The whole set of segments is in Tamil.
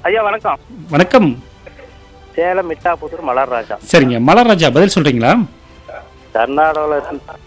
ஐயா வணக்கம் வணக்கம் சேலம் மிட்டாபுத்தூர் மலர் ராஜா சரிங்க மலர்ராஜா பதில் சொல்றீங்களா கர்நாடகாவில்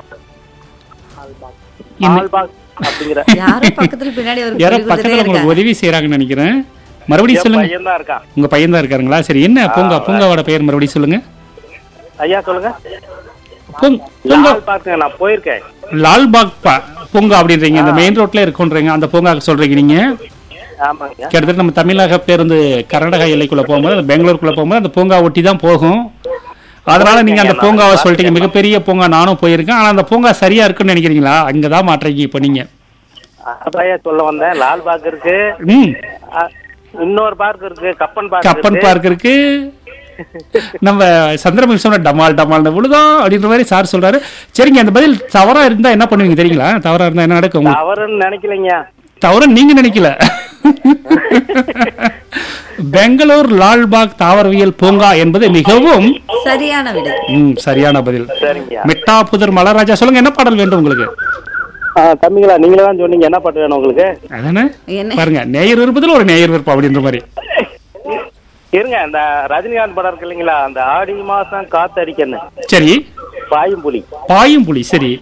இன்னி- ஆல்பாக் அப்படிங்கிற யாரோ பக்கத்துல பின்னாடி ஒரு யாரோ குடி குடுத்துட்டே பக்கத்துல உங்களுக்கு இருக்காங்க. உதவி செய்யறாங்கன்னு நினைக்கிறேன் மறுபடியும் என் சொல்லுங்க பையன் தான் இருக்கான் உங்க பையன் தான் இருக்காருங்களா சரி என்ன பூங்கா பூங்காவோட பெயர் மறுபடியும் சொல்லுங்க ஐயா சொல்லுங்க பூங்- பூங்கா லால் பார்க்குங்க நான் போயிருக்கேன் லால்பாக் பா- பூங்கா அப்படின்றீங்க இந்த மெயின் ரோட்ல இருக்குன்றீங்க அந்த பூங்காக்கு சொல்றீங்க நீங்க ஆமாங்க கிட்டத்தட்ட நம்ம தமிழக பேருந்து கர்நாடகா எல்லைக்குள்ள போகும்போது அந்த பெங்களூருக்குள்ள போகும்போது அந்த பூங்கா ஒட்டி தான் போகும் அதனால நீங்க அந்த பூங்காவை சொல்லிட்டீங்க மிகப்பெரிய பூங்கா நானும் போயிருக்கேன் ஆனா அந்த பூங்கா சரியா இருக்குன்னு நினைக்கிறீங்களா அங்கதான் மாற்றீங்க இப்போ நீங்க அதையா சொல்ல வந்தேன் லால் பார்க் இருக்கு ம் அ, இன்னொரு பார்க் இருக்கு கப்பன் பார்க் கப்பன் இருக்கு. பார்க் இருக்கு நம்ம சந்திரமுகி சொன்ன டமால் டமால் விழுதோம் அப்படின்ற மாதிரி சார் சொல்றாரு சரிங்க அந்த பதில் தவறா இருந்தா என்ன பண்ணுவீங்க தெரியுங்களா தவறா இருந்தா என்ன நடக்கும் உங்களுக்கு தவறுன்னு நினைக்கலைங்க தவறு நீங்க நினைக்கல பெங்களூர் லால்பாக் தாவரவியல் பூங்கா என்பது மிகவும் சரியான விடை ம், சரியான பதில் சரிங்கய்யா மிட்டா புதர் மலராஜா சொல்லுங்க என்ன பாடல் வேண்டும் உங்களுக்கு ஆ, தம்பிங்களா நீங்களே தான் சொன்னீங்க என்ன பாட்டு வேணும் உங்களுக்கு அதானே என்ன பாருங்க நேயர் விருப்பத்தில் ஒரு நேயர் விருப்பம் அப்படின்ற மாதிரி இருங்க இந்த ரஜினிகாந்த் படம் இருக்கு இல்லைங்களா அந்த ஆடி மாசம் காத்தடிக்கன்னு சரி பாயும் புலி பாயும் புலி சரி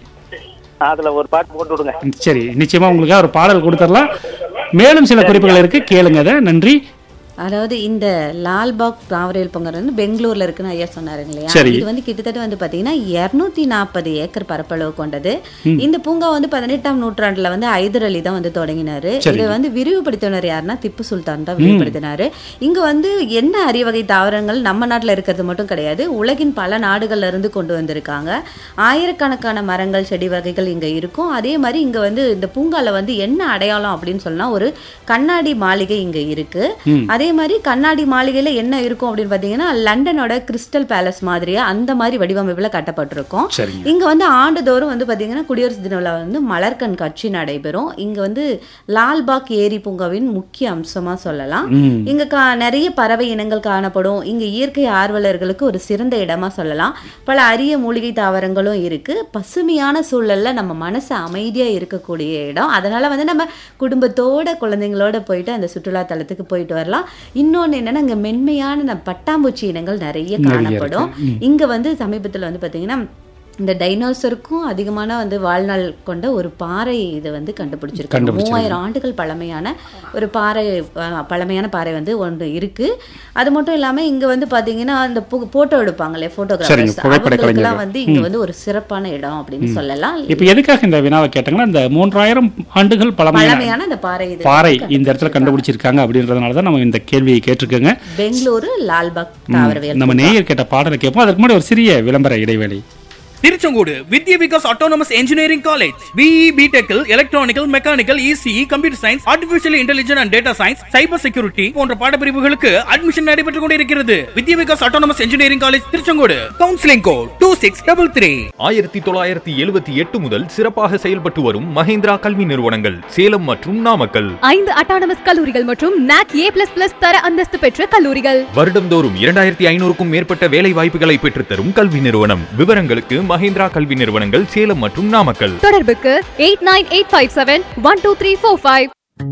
அதுல ஒரு பாட்டு போட்டு விடுங்க சரி நிச்சயமா உங்களுக்கு ஒரு பாடல் கொடுத்துடலாம் மேலும் சில குறிப்புகள் இருக்கு கேளுங்க அதை நன்றி அதாவது இந்த லால்பாக் தாவரவியல் பூங்கா வந்து பெங்களூர்ல இருக்குன்னு ஐயா சொன்னாரு இல்லையா சரி. இது வந்து கிட்டத்தட்ட வந்து பாத்தீங்கன்னா இருநூத்தி நாற்பது ஏக்கர் பரப்பளவு கொண்டது இந்த பூங்கா வந்து பதினெட்டாம் நூற்றாண்டுல வந்து ஐதர் அலி தான் வந்து தொடங்கினாரு சரி. இதை வந்து விரிவுபடுத்தினர் யாருன்னா திப்பு சுல்தான் தான் விரிவுபடுத்தினாரு இங்க வந்து என்ன அரியவகை தாவரங்கள் நம்ம நாட்டுல இருக்கிறது மட்டும் கிடையாது உலகின் பல நாடுகள்ல இருந்து கொண்டு வந்திருக்காங்க ஆயிரக்கணக்கான மரங்கள் செடி வகைகள் இங்க இருக்கும் அதே மாதிரி இங்க வந்து இந்த பூங்கால வந்து என்ன அடையாளம் அப்படின்னு சொன்னா ஒரு கண்ணாடி மாளிகை இங்க இருக்கு ம். அதே மாதிரி கண்ணாடி மாளிகையில என்ன இருக்கும் அப்படின்னு பாத்தீங்கன்னா லண்டனோட கிறிஸ்டல் பேலஸ் மாதிரியா அந்த மாதிரி வடிவமைப்புல கட்டப்பட்டிருக்கும் சரிங்க இங்க வந்து ஆண்டுதோறும் வந்து பாத்தீங்கன்னா குடியரசு தின விழா வந்து மலர் கண்காட்சி நடைபெறும் இங்க வந்து லால்பாக் ஏரி பூங்காவின் முக்கிய அம்சமா சொல்லலாம் ம் இங்க கா நிறைய பறவை இனங்கள் காணப்படும் இங்க இயற்கை ஆர்வலர்களுக்கு ஒரு சிறந்த இடமா சொல்லலாம் பல அரிய மூலிகை தாவரங்களும் இருக்கு பசுமையான சூழல்ல நம்ம மனசு அமைதியா இருக்கக்கூடிய இடம் அதனால வந்து நம்ம குடும்பத்தோட குழந்தைங்களோட போயிட்டு அந்த சுற்றுலா தலத்துக்கு போயிட்டு வரலாம் இன்னொன்னு என்னன்னா இங்க மென்மையான நம்ம பட்டாம்பூச்சி இனங்கள் நிறைய நிறைய காணப்படும் இங்க வந்து சமீபத்துல வந்து பாத்தீங்கன்னா இந்த டைனோசருக்கும் அதிகமான வந்து வாழ்நாள் கொண்ட ஒரு பாறை இது வந்து கண்டுபிடிச்சிருக்காங்க கண்டுபிடிச்சிருக்காங்க. மூவாயிரம் ஆண்டுகள் பழமையான ஒரு பாறை அஹ், பழமையான பாறை வந்து ஒன்று இருக்கு அது மட்டும் இல்லாம இங்க வந்து பாத்தீங்கன்னா இந்த போட்டோ எடுப்பாங்களே சரிங்க, போட்டோகிராஃபர்ஸ் புகைப்பட அவங்களுக்குலாம் கலைஞர்கள். வந்து இங்க வந்து ஒரு சிறப்பான இடம் அப்படின்னு சொல்லலாம் இப்ப எதுக்காக இந்த வினாவை கேட்டாங்கன்னா இந்த மூன்றாயிரம் ஆண்டுகள் பழமையான பழமையான அந்த பாறை இது பாறை இந்த இடத்துல கண்டுபிடிச்சிருக்காங்க அப்படின்றதுனால தான் நம்ம இந்த கேள்வியை கேட்டிருக்கோங்க பெங்களூரு லால்பாக் தாவரவியல் நம்ம நேயர் கேட்ட பாடலை கேட்போம் அதுக்கு முன்னாடி ஒரு சிறிய விளம்பர இடைவேளை Tiruchengode Vidya Vikas autonomous engineering college BE பிடெக்கில் electrical mechanical ECE computer science artificial intelligence and data science cyber security போன்ற பாடப்பிரிவுகளுக்கு அட்மிஷன் நடைபெற்றுக் கொண்டிருக்கிறது Vidya Vikas autonomous engineering college Tiruchengode counselling code two six double three ஆயிரத்தி தொள்ளாயிரத்தி எழுபத்தி எட்டு முதல் சிறப்பாக செயல்பட்டு வரும் மஹேந்திரா கல்வி நிறுவனங்கள் சேலம் மற்றும் நாமக்கல் ஐந்து அட்டானமஸ் கல்லூரிகள் மற்றும் நாக் ஏ பிளஸ் பிளஸ் தர அந்தஸ்து பெற்ற கல்லூரிகள் வருடம்தோறும் இரண்டாயிரத்தி ஐநூறுக்கும் மேற்பட்ட வேலை வாய்ப்புகளை பெற்றுத்தரும் கல்வி நிறுவனம் விவரங்களுக்கு மஹேந்திரா கல்வி நிறுவனங்கள் சேலம் மற்றும் நாமக்கல் தொடர்புக்கு eight nine eight five seven one two three four five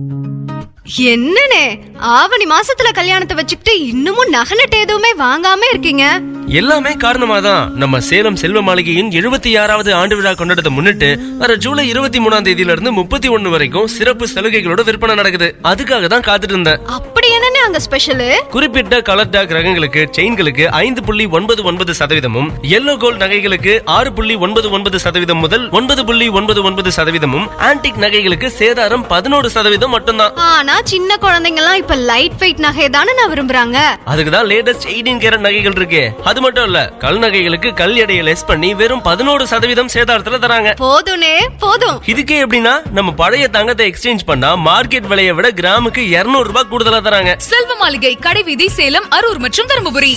என்னனே ஆவணி மாசத்துல கல்யாணத்தை வச்சுக்கிட்டு இன்னமும் நகை நட்டு எதுவுமே வாங்காம இருக்கீங்க எல்லாமே காரணமா தான் நம்ம சேலம் செல்வ மாளிகையின் எழுபத்தி ஆறாவது ஆண்டு விழா கொண்டாடத்தை முன்னிட்டு வர ஜூலை இருபத்தி மூணாம் தேதியில இருந்து முப்பத்தி ஒண்ணு வரைக்கும் சிறப்பு சலுகைகளோட விற்பனை நடக்குது அதுக்காக தான் காத்துட்டு இருந்தேன் அப்படி என்னனே அங்க ஸ்பெஷல் குறிப்பிட்ட கலர் டாக் ரகங்களுக்கு செயின்களுக்கு ஐந்து புள்ளி ஒன்பது ஒன்பது சதவீதமும் எல்லோ கோல்ட் நகைகளுக்கு ஆறு புள்ளி ஒன்பது ஒன்பது சதவீதம் முதல் ஒன்பது புள்ளி ஒன்பது ஒன்பது சதவீதமும் ஆன்டிக் நகைகளுக்கு சேதாரம் பதினோரு சதவீதம் மட்டும்தான் ஆனா சின்ன குழந்தைங்க எல்லாம் இப்ப லைட் வெயிட் நகையை தானே நான் விரும்புறாங்க அதுக்கு தான் லேட்டஸ்ட் எயிட்டீன் கேரட் நகைகள் இருக்கு அது மட்டும் இல்ல கல் நகைகளுக்கு கல் எடையை லெஸ் பண்ணி வெறும் பதினோரு சதவீதம் சேதாரத்துல தராங்க போதும்னே போதும் இதுக்கே எப்படின்னா நம்ம பழைய தங்கத்தை எக்ஸ்சேஞ்ச் பண்ணா மார்க்கெட் விலையை விட கிராமுக்கு 200 ரூபாய் கூடுதலா தராங்க செல்வ மாளிகை கடைவீதி சேலம் அரூர் மற்றும் தருமபுரி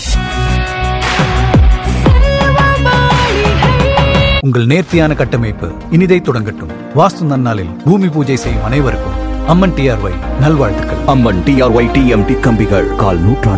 உங்கள் நேர்த்தியான கட்டமைப்பு இனிதை தொடங்கட்டும் வாஸ்து நன்னாளில் பூமி பூஜை செய்யும் அனைவருக்கும் அம்மன் டிஆர்ஒய் நல்வாழ்த்துக்கள் அம்மன் டிஆர்ஒய் டிஎம்டி கம்பிகள் கால் நூற்றாண்டு